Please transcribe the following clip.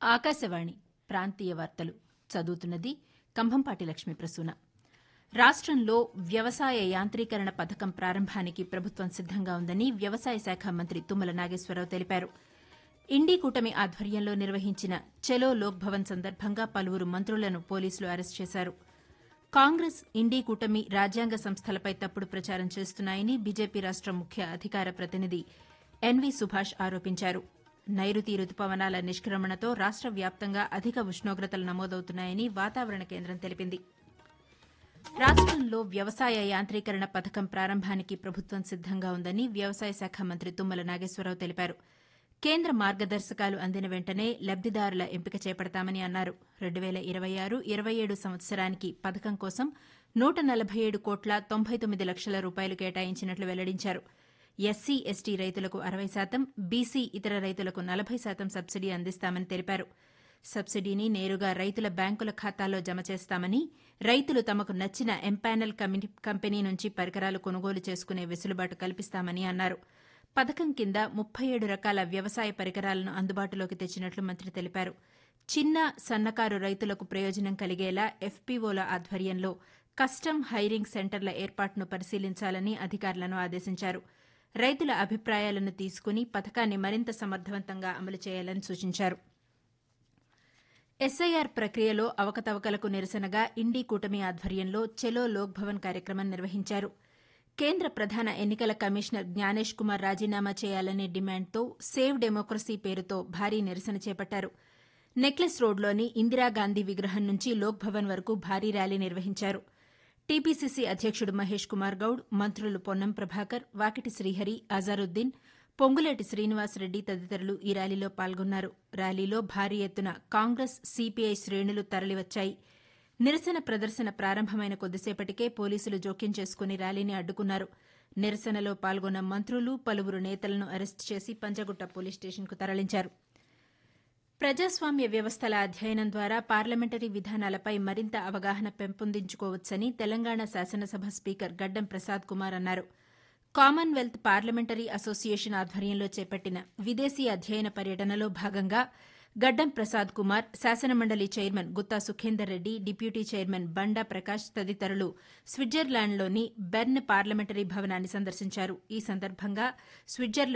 ఆకాశవాణి ప్రాంతీయ వార్తలు చదువుతున్నది కంభంపాటి లక్ష్మీ ప్రసూన రాష్టంలో వ్యవసాయ యాంత్రీకరణ పథకం ప్రారంభానికి ప్రభుత్వం సిద్దంగా ఉందని వ్యవసాయ శాఖ మంత్రి తుమ్మల నాగేశ్వరరావు తెలిపారు ఇండీ కూటమి ఆధ్వర్యంలో నిర్వహించిన చలో లోక్ భవన్ సందర్భంగా పలువురు మంత్రులను పోలీసులు అరెస్ట్ చేశారు కాంగ్రెస్ ఇండీ కూటమి రాజ్యాంగ సంస్థలపై తప్పుడు ప్రచారం చేస్తున్నాయని బీజేపీ రాష్ట ముఖ్య అధికార ప్రతినిధి ఎన్వీ సుభాష్ ఆరోపించారు నైరుతి రుతుపవనాల నిష్క్రమణతో రాష్ట వ్యాప్తంగా అధిక ఉష్ణోగ్రతలు నమోదవుతున్నాయని వాతావరణ కేంద్రం తెలిపింది రాష్టంలో వ్యవసాయ యాంత్రీకరణ పథకం ప్రారంభానికి ప్రభుత్వం సిద్దంగా ఉందని వ్యవసాయ శాఖ మంత్రి తుమ్మల నాగేశ్వరరావు తెలిపారు కేంద్ర మార్గదర్శకాలు అందిన వెంటనే లబ్దిదారుల ఎంపిక చేపడతామని అన్నారు రెండు వేల ఇరవై ఆరు ఇరవై ఏడు సంవత్సరానికి పథకం కోసం నూట నలభై ఏడు కోట్ల తొంభై తొమ్మిది లక్షల రూపాయలు కేటాయించినట్లు వెల్లడించారు ఎస్సీ ఎస్టీ రైతులకు అరవై శాతం బీసీ ఇతర రైతులకు నలభై శాతం సబ్సిడీ అందిస్తామని తెలిపారు సబ్సిడీని నేరుగా రైతుల బ్యాంకుల ఖాతాల్లో జమ చేస్తామని రైతులు తమకు నచ్చిన ఎంపానల్ కంపెనీ నుంచి పరికరాలు కొనుగోలు చేసుకునే వెసులుబాటు కల్పిస్తామని అన్నారు పథకం కింద ముప్పై ఏడు రకాల వ్యవసాయ పరికరాలను అందుబాటులోకి తెచ్చినట్లు మంత్రి తెలిపారు చిన్న సన్నకారు రైతులకు ప్రయోజనం కలిగేలా ఎఫ్పీఓల ఆధ్వర్యంలో కస్టమ్ హైరింగ్ సెంటర్ల ఏర్పాటును పరిశీలించాలని అధికారులను ఆదేశించారు రైతుల అభిప్రాయాలను తీసుకుని పథకాన్ని మరింత సమర్థవంతంగా అమలు చేయాలని సూచించారు ఎస్ఐఆర్ ప్రక్రియలో అవకతవకలకు నిరసనగా ఇండీ కూటమి ఆధ్వర్యంలో చెలో లోక్ భవన్ కార్యక్రమం నిర్వహించారు కేంద్ర ప్రధాన ఎన్నికల కమిషనర్ జ్ఞానేష్ కుమార్ రాజీనామా చేయాలనే డిమాండ్తో సేవ్ డెమోక్రసీ పేరుతో భారీ నిరసన చేపట్టారు నెక్లెస్ రోడ్లోని ఇందిరాగాంధీ విగ్రహం నుంచి లోక్ భవన్ వరకు భారీ ర్యాలీ నిర్వహించారు టీపీసీసీ అధ్యకుడు మహేష్ కుమార్ గౌడ్ మంత్రులు పొన్నం ప్రభాకర్ వాకిటి శ్రీహరి అజారుద్దీన్ పొంగులేటి శ్రీనివాసరెడ్డి తదితరులు ఈ ర్యాలీలో పాల్గొన్నారు ర్యాలీలో భారీ ఎత్తున కాంగ్రెస్ సీపీఐ శ్రేణులు తరలివచ్చాయి నిరసన ప్రదర్శన ప్రారంభమైన కొద్దిసేపటికే పోలీసులు జోక్యం చేసుకుని ర్యాలీని అడ్డుకున్నారు నిరసనలో పాల్గొన్న మంత్రులు పలువురు నేతలను అరెస్టు చేసి పంజగుట్ట పోలీస్ స్టేషన్కు తరలించారు ప్రజాస్వామ్య వ్యవస్థల అధ్యయనం ద్వారా పార్లమెంటరీ విధానాలపై మరింత అవగాహన పెంపొందించుకోవచ్చని తెలంగాణ శాసనసభ స్పీకర్ గడ్డం ప్రసాద్ కుమార్ అన్నారు కామన్వెల్త్ పార్లమెంటరీ అసోసియేషన్ ఆధ్వర్యంలో చేపట్టిన విదేశీ అధ్యయన పర్యటనలో భాగంగా గడ్డం ప్రసాద్ కుమార్ శాసనమండలి chairman Gutha Sukhender Reddy deputy chairman Banda Prakash తదితరులు స్విట్జర్లాండ్లోని బెర్న్ పార్లమెంటరీ భవనాన్ని సందర్శించారు ఈ సందర్భంగా స్విట్జర్లాండ్